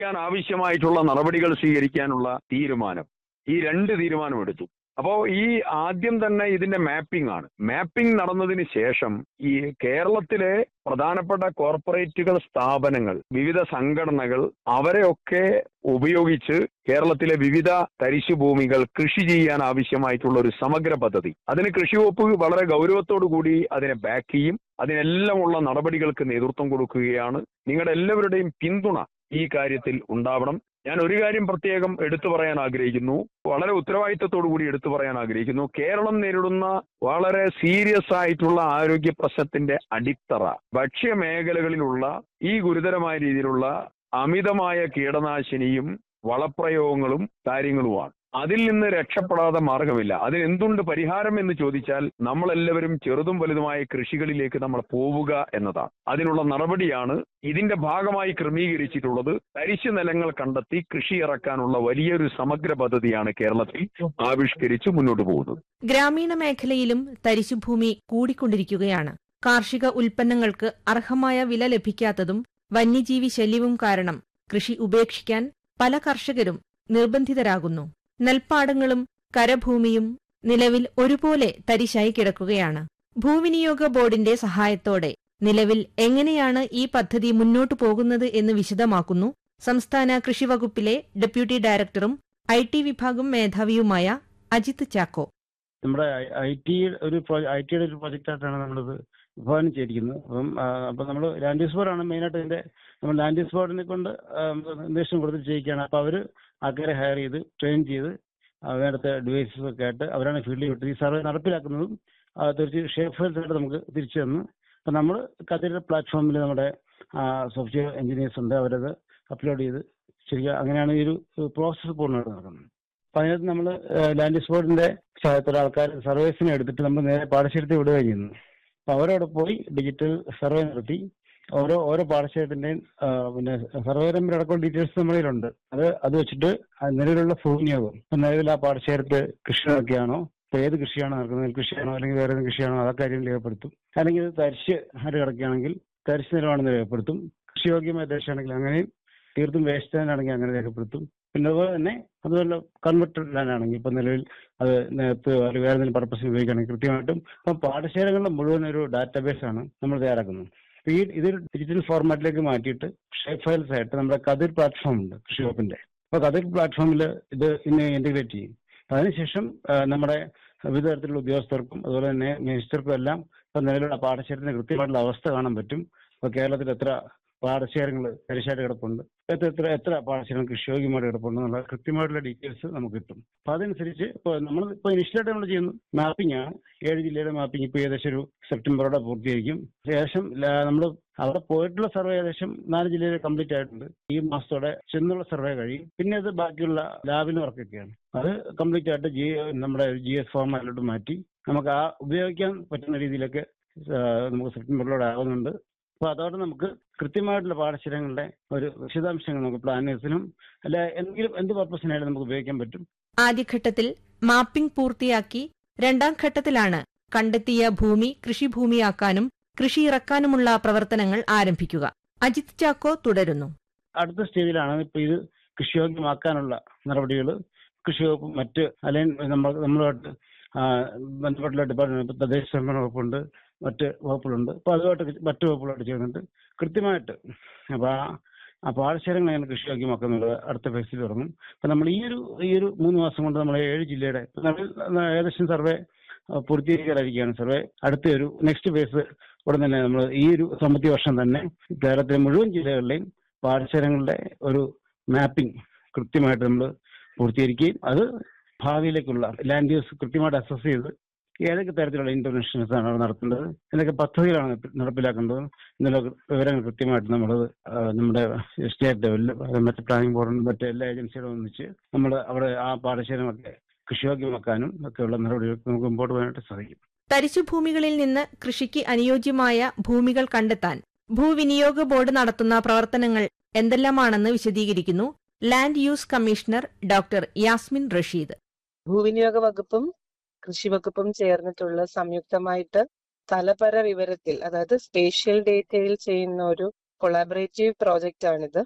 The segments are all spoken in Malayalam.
ക്കാൻ ആവശ്യമായിട്ടുള്ള നടപടികൾ സ്വീകരിക്കാനുള്ള തീരുമാനം ഈ രണ്ട് തീരുമാനമെടുത്തു അപ്പോ ഈ ആദ്യം തന്നെ ഇതിന്റെ മാപ്പിംഗ് ആണ് മാപ്പിംഗ് നടന്നതിന് ശേഷം ഈ കേരളത്തിലെ പ്രധാനപ്പെട്ട കോർപ്പറേറ്റുകൾ സ്ഥാപനങ്ങൾ വിവിധ സംഘടനകൾ അവരെയൊക്കെ ഉപയോഗിച്ച് കേരളത്തിലെ വിവിധ തരിശു ഭൂമികൾ കൃഷി ചെയ്യാൻ ആവശ്യമായിട്ടുള്ള ഒരു സമഗ്ര പദ്ധതി അതിന് കൃഷി വകുപ്പ് വളരെ ഗൗരവത്തോടു കൂടി അതിനെ ബാക്ക് ചെയ്യും അതിനെല്ലാമുള്ള നടപടികൾക്ക് നേതൃത്വം കൊടുക്കുകയാണ് നിങ്ങളുടെ എല്ലാവരുടെയും പിന്തുണ ഈ കാര്യത്തിൽ ഉണ്ടാവണം ഞാൻ ഒരു കാര്യം പ്രത്യേകം എടുത്തു പറയാൻ ആഗ്രഹിക്കുന്നു വളരെ ഉത്തരവാദിത്തത്തോടു കൂടി എടുത്തു പറയാൻ ആഗ്രഹിക്കുന്നു കേരളം നേരിടുന്ന വളരെ സീരിയസ് ആയിട്ടുള്ള ആരോഗ്യ പ്രശ്നത്തിന്റെ അടിത്തറ ഭക്ഷ്യമേഖലകളിലുള്ള ഈ ഗുരുതരമായ രീതിയിലുള്ള അമിതമായ കീടനാശിനിയും വളപ്രയോഗങ്ങളും കാര്യങ്ങളുമാണ് അതിൽ നിന്ന് രക്ഷപ്പെടാതെ മാർഗമില്ല അതിന് എന്തുണ്ട് പരിഹാരം എന്ന് ചോദിച്ചാൽ നമ്മളെല്ലാവരും ചെറുതും വലുതുമായ കൃഷികളിലേക്ക് നമ്മൾ പോവുക എന്നതാണ് അതിനുള്ള നടപടിയാണ് ഇതിന്റെ ഭാഗമായി ക്രമീകരിച്ചിട്ടുള്ളത് തരിശു നിലങ്ങൾ കണ്ടെത്തി കൃഷി ഇറക്കാനുള്ള വലിയൊരു സമഗ്ര പദ്ധതിയാണ് കേരളത്തിൽ ആവിഷ്കരിച്ച് മുന്നോട്ട് പോകുന്നത് ഗ്രാമീണ മേഖലയിലും തരിശുഭൂമി കൂടിക്കൊണ്ടിരിക്കുകയാണ് കാർഷിക ഉൽപ്പന്നങ്ങൾക്ക് അർഹമായ വില ലഭിക്കാത്തതും വന്യജീവി ശല്യവും കാരണം കൃഷി ഉപേക്ഷിക്കാൻ പല കർഷകരും നിർബന്ധിതരാകുന്നു നെൽപ്പാടങ്ങളും കരഭൂമിയും നിലവിൽ ഒരുപോലെ തരിശായി കിടക്കുകയാണ് ഭൂവിനിയോഗ ബോർഡിന്റെ സഹായത്തോടെ നിലവിൽ എങ്ങനെയാണ് ഈ പദ്ധതി മുന്നോട്ടു പോകുന്നത് എന്ന് വിശദമാക്കുന്നു സംസ്ഥാന കൃഷി വകുപ്പിലെ ഡെപ്യൂട്ടി ഡയറക്ടറും ഐ ടി വിഭാഗം മേധാവിയുമായ അജിത് ചാക്കോ നമ്മുടെ ഐ ടി ഒരു ഐ ടിയുടെ ഒരു പ്രൊജക്റ്റായിട്ടാണ് നമ്മളിത് വിഭാവനം ചെയ്തിരിക്കുന്നത് അപ്പം ആ, അപ്പം നമ്മൾ ലാൻഡ് യൂസ് ബോർഡാണ് മെയിനായിട്ട് ഇതിന്റെ നമ്മൾ ലാൻഡ് യൂസ് ബോർഡിനെ കൊണ്ട് ആ, നിർദ്ദേശം കൊടുത്ത് ചെയ്യിക്കുകയാണ് അപ്പോൾ അവർ ആൾക്കാരെ ഹയർ ചെയ്ത് ട്രെയിൻ ചെയ്ത് വേണ്ടത്തെ ഡിവൈസസ് ഒക്കെ ആയിട്ട് അവരാണ് ഫീൽഡിൽ വിട്ടത് ഈ സർവേ നടപ്പിലാക്കുന്നതും ആ, തീർച്ചയായും ഷേപ്പ് ഫയൽസ് ആയിട്ട് നമുക്ക് തിരിച്ചു തന്നു അപ്പം നമ്മൾ കത്തിയുടെ പ്ലാറ്റ്ഫോമിൽ നമ്മുടെ സോഫ്റ്റ്വെയർ എഞ്ചിനീയേഴ്സ് ഉണ്ട് അവരത് അപ്ലോഡ് ചെയ്ത് ശരിക്കും അങ്ങനെയാണ് ഈ ഒരു പ്രോസസ്സ് പൂർണ്ണമായിട്ട് നടക്കുന്നത് അപ്പൊ അതിനകത്ത് നമ്മൾ ലാൻഡ് യൂസ് ബോർഡിന്റെ സഹായത്തോടെ ആൾക്കാർ സർവേസിനെ എടുത്തിട്ട് നമ്മൾ നേരെ പാടശേഖരത്തിൽ വിടുകയും ചെയ്യുന്നു അപ്പൊ അവരവിടെ പോയി ഡിജിറ്റൽ സർവേ നടത്തി ഓരോ ഓരോ പാടശേഖരത്തിന്റെയും ആ, പിന്നെ സർവേ നമ്പർ അടക്കം ഡീറ്റെയിൽസ് നമ്മളിലുണ്ട് അത് അത് വെച്ചിട്ട് ആ നിലവിലുള്ള ഭൂവിനിയോഗം ഇപ്പൊ നിലവിൽ ആ പാടശേഖരത്ത് കൃഷി നടക്കുകയാണോ ഇപ്പൊ ഏത് കൃഷിയാണോ നടക്കുന്നത് നെൽകൃഷിയാണോ അല്ലെങ്കിൽ വേറെ ഏത് കൃഷിയാണോ ആ കാര്യം രേഖപ്പെടുത്തും അല്ലെങ്കിൽ ഇത് തരിശ് ആയിട്ട് കിടക്കുകയാണെങ്കിൽ തരിശ് നിലമാണെന്ന് രേഖപ്പെടുത്തും കൃഷിയോഗ്യമായ തരിശാണെങ്കിൽ അങ്ങനെയും തീർത്തും വേസ്റ്റ് ലാൻഡ് ആണെങ്കിൽ അങ്ങനെ രേഖപ്പെടുത്തും പിന്നെ അതുപോലെ തന്നെ അതുപോലെ കൺവെർട്ടഡ് ലാൻഡ് ആണെങ്കിൽ ഇപ്പൊ നിലവിൽ അത് നേരത്തെ അല്ലെങ്കിൽ വേറെ എന്തെങ്കിലും പർപ്പസിന് ഉപയോഗിക്കുകയാണെങ്കിൽ കൃത്യമായിട്ടും ഇപ്പം പാടശേഖരങ്ങളുടെ മുഴുവൻ ഒരു ഡാറ്റാബേസ് ആണ് നമ്മൾ തയ്യാറാക്കുന്നത് അപ്പൊ ഈ ഇതൊരു ഡിജിറ്റൽ ഫോർമാറ്റിലേക്ക് മാറ്റിയിട്ട് ഷേപ്പ് ഫയൽസ് ആയിട്ട് നമ്മുടെ കതിർ പ്ലാറ്റ്ഫോം ഉണ്ട് കൃഷി വകുപ്പിന്റെ അപ്പൊ കതിർ പ്ലാറ്റ്ഫോമിൽ ഇത് ഇന്ന് ഇന്റഗ്രേറ്റ് ചെയ്യും അപ്പൊ അതിനുശേഷം ആ, നമ്മുടെ വിവിധ തരത്തിലുള്ള ഉദ്യോഗസ്ഥർക്കും അതുപോലെ തന്നെ മിനിസ്റ്റർക്കും എല്ലാം ഇപ്പൊ നിലവിലുള്ള പാടശേഖരത്തിന്റെ കൃത്യമായിട്ടുള്ള അവസ്ഥ കാണാൻ പറ്റും ഇപ്പൊ കേരളത്തിൽ എത്ര പാടശേഖരങ്ങൾ തരിശായിട്ട് കിടപ്പുണ്ട് എത്ര എത്ര എത്ര പാടശേഖരം കൃഷിയോഗ്യമായിട്ട് കിടപ്പുണ്ട് എന്നുള്ള കൃത്യമായിട്ടുള്ള ഡീറ്റെയിൽസ് നമുക്ക് കിട്ടും അപ്പൊ അതനുസരിച്ച് ഇപ്പോൾ നമ്മൾ ഇപ്പോൾ ഇനിഷ്യലായിട്ട് നമ്മൾ ചെയ്യുന്നു മാപ്പിംഗ് ആണ് ഏഴ് ജില്ലയുടെ മാപ്പിംഗ് ഇപ്പോൾ ഏകദേശം ഒരു സെപ്റ്റംബറോടെ പൂർത്തീകരിക്കും ശേഷം നമ്മൾ അവിടെ പോയിട്ടുള്ള സർവേ ഏകദേശം നാല് ജില്ലയിൽ കംപ്ലീറ്റ് ആയിട്ടുണ്ട് ഈ മാസത്തോടെ ചെന്നുള്ള സർവേ കഴിയും പിന്നെ അത് ബാക്കിയുള്ള ലാബിന് വർക്കൊക്കെയാണ് അത് കംപ്ലീറ്റ് ആയിട്ട് ജി നമ്മുടെ ജി എസ് ഫോർമാറ്റിലോട്ട് മാറ്റി നമുക്ക് ആ ഉപയോഗിക്കാൻ പറ്റുന്ന രീതിയിലൊക്കെ ആ, നമുക്ക് സെപ്റ്റംബറിലൂടെ ആകുന്നുണ്ട് അപ്പൊ അതോടെ നമുക്ക് കൃത്യമായിട്ടുള്ള പാടശേഖരങ്ങളുടെ ഒരു വിശദാംശങ്ങൾ നമുക്ക് പ്ലാനേഴ്സിനും അല്ല എന്തെങ്കിലും എന്ത് പർപ്പസിനായാലും നമുക്ക് ഉപയോഗിക്കാൻ പറ്റും ആദ്യഘട്ടത്തിൽ മാപ്പിംഗ് പൂർത്തിയാക്കി രണ്ടാം ഘട്ടത്തിലാണ് കണ്ടെത്തിയ ഭൂമി കൃഷിഭൂമിയാക്കാനും കൃഷി ഇറക്കാനുമുള്ള പ്രവർത്തനങ്ങൾ ആരംഭിക്കുക അജിത് ചാക്കോ തുടരുന്നു അടുത്ത സ്റ്റേജിലാണ് ഇപ്പൊ ഇത് കൃഷിയോഗ്യമാക്കാനുള്ള നടപടികൾ കൃഷി വകുപ്പ് മറ്റ് അല്ലെങ്കിൽ നമ്മൾ നമ്മളുമായിട്ട് ആ, ബന്ധപ്പെട്ടുള്ള ഡിപ്പാർട്ട്മെന്റ് തദ്ദേശ സ്വയംഭരണ വകുപ്പുണ്ട് മറ്റ് വകുപ്പുകളുണ്ട് അപ്പൊ അതുമായിട്ട് മറ്റു വകുപ്പുകളായിട്ട് ചെയ്യുന്നുണ്ട് കൃത്യമായിട്ട് അപ്പൊ ആ ആ പാടശേഖരങ്ങൾ എങ്ങനെ കൃഷിയോഗ്യമാക്കുന്നുള്ളത് അടുത്ത ഫേസിൽ തുടങ്ങും അപ്പൊ നമ്മൾ ഈ ഒരു ഈ ഒരു മൂന്ന് മാസം കൊണ്ട് നമ്മൾ ഏഴ് ജില്ലയുടെ നമ്മൾ ഏകദേശം സർവേ പൂർത്തീകരിക്കാതിരിക്കുകയാണ് സർവേ അടുത്ത ഒരു നെക്സ്റ്റ് ഫേസ് ഉടൻ തന്നെ നമ്മൾ ഈ ഒരു സാമ്പത്തിക വർഷം തന്നെ കേരളത്തിലെ മുഴുവൻ ജില്ലകളിലെയും പാടശേഖരങ്ങളുടെ ഒരു മാപ്പിംഗ് കൃത്യമായിട്ട് നമ്മൾ പൂർത്തീകരിക്കുകയും അത് ഭാവിയിലേക്കുള്ള ലാൻഡ് യൂസ് കൃത്യമായിട്ട് അസസ് ചെയ്ത് ഏതൊക്കെ തരത്തിലുള്ള ഇന്റർവെൻഷൻസ് ആണ് അവിടെ നടത്തേണ്ടത് എന്തൊക്കെ പദ്ധതികളാണ് നടപ്പി- നടപ്പിലാക്കേണ്ടത് എന്നുള്ള വിവരങ്ങൾ കൃത്യമായിട്ട് നമ്മൾ നമ്മുടെ സ്റ്റേറ്റ് ലെവലിൽ മറ്റ് പ്ലാനിംഗ് ബോർഡും മറ്റ് എല്ലാ ഏജൻസികളും ഒന്നിച്ച് നമ്മൾ അവിടെ ആ പാടശേഖരമൊക്കെ കൃഷിയോഗ്യമാക്കാനും ഒക്കെയുള്ള നടപടികൾക്ക് നമുക്ക് മുമ്പോട്ട് പോകാനായിട്ട് സാധിക്കും തരിശുഭൂമികളിൽ നിന്ന് കൃഷിക്ക് അനുയോജ്യമായ ഭൂമികൾ കണ്ടെത്താൻ ഭൂവിനിയോഗ ബോർഡ് നടത്തുന്ന പ്രവർത്തനങ്ങൾ എന്തെല്ലാമാണെന്ന് വിശദീകരിക്കുന്നു land use commissioner doctor Yasmin Rasheed ഭൂവിനിയോഗ വകുപ്പും കൃഷി വകുപ്പും ചേർന്നിട്ടുള്ള സംയുക്തമായിട്ട് സ്ഥലപര വിവരത്തിൽ അതായത് സ്പേഷ്യൽ ഡേറ്റയിൽ ചെയ്യുന്ന ഒരു കൊളാബറേറ്റീവ് പ്രോജക്റ്റ് ആണിത്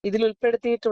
ഇതിൽ ഉൾപ്പെടുത്തിയിട്ടുള്ള